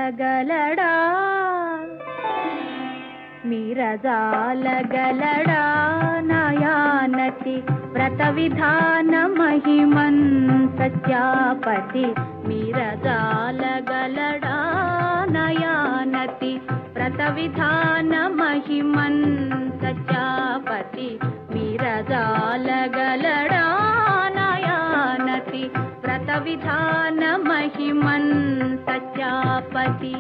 మీరజాలగలడా మీరజాలగలడా నయానతి వ్రత విధాన మహిమన్ సత్యాపతి మీరజాలగలడా నయానతి వ్రత విధాన మహిమన్ సత్యాపతి మీరజాలగలడా నయానతి వ్రత విధాన మహిమన్ సత్యాపతి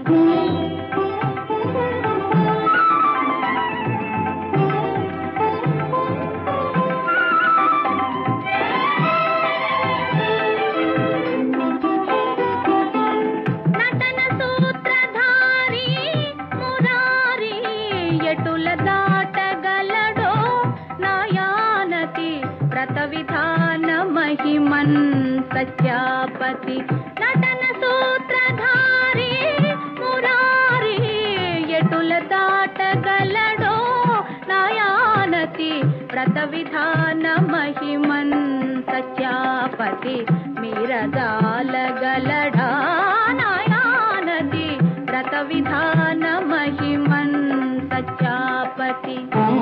నటన సూత్రధారి మురారి ఎటుల దాటగలడో నయానతి వ్రత విధాన మహిమన్ సత్యాపతి నటన సూత్రధారి మురారి ఎటుల దాటగలడో నయానతి వ్రత విధాన మహిమన్ సత్యాపతి మీరజాలగలడా నయానతి వ్రత విధాన మహిమన్ సత్యాపతి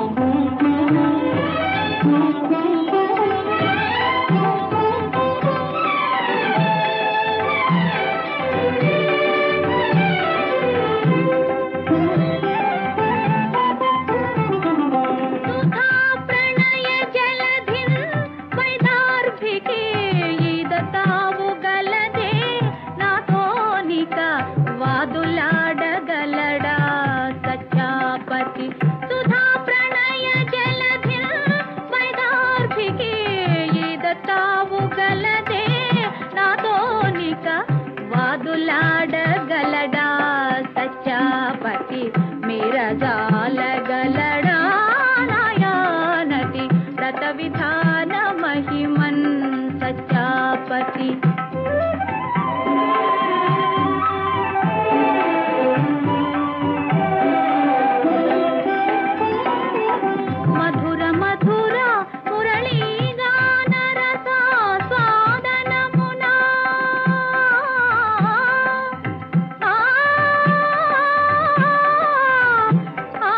సుధా ప్రణయ జలధిన్ వైదార్భికే ఈదతావు గలదే నాతోనిక వాదులాడగలడా సత్యాపతి సుధా ప్రణయ జలధిన్ వైదార్భికే ఈదతావు గలదే నాతోనిక వాదులాడగలడా సత్యాపతి మీరజాలగలడా నాయానతి వ్రత విధాన మహిమన్ సత్యాపతి మధుర మధుర మురళీ గాన రస స్వాదనమునా ఆ ఆ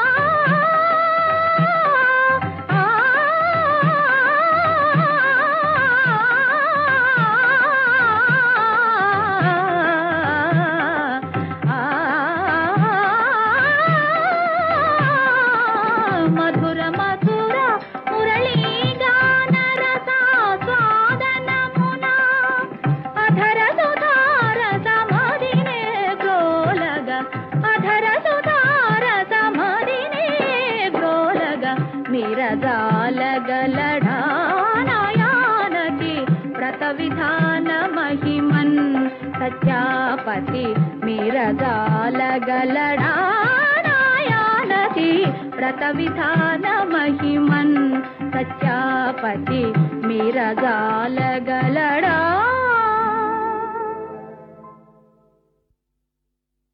మధుర మధుర మురళీ గాన రస స్వాదనమునా అధర సుధార సమధినే గ్రోలగ అధర సుధార సమధినే గ్రోలగ మీరజాలగలడా నయానతి వ్రత విధాన మహిమన్ సత్యాపతి మీరజాలగలడా నాయానతి వ్రత విధాన మహిమన్ సత్యాపతి మీరజాలగలడా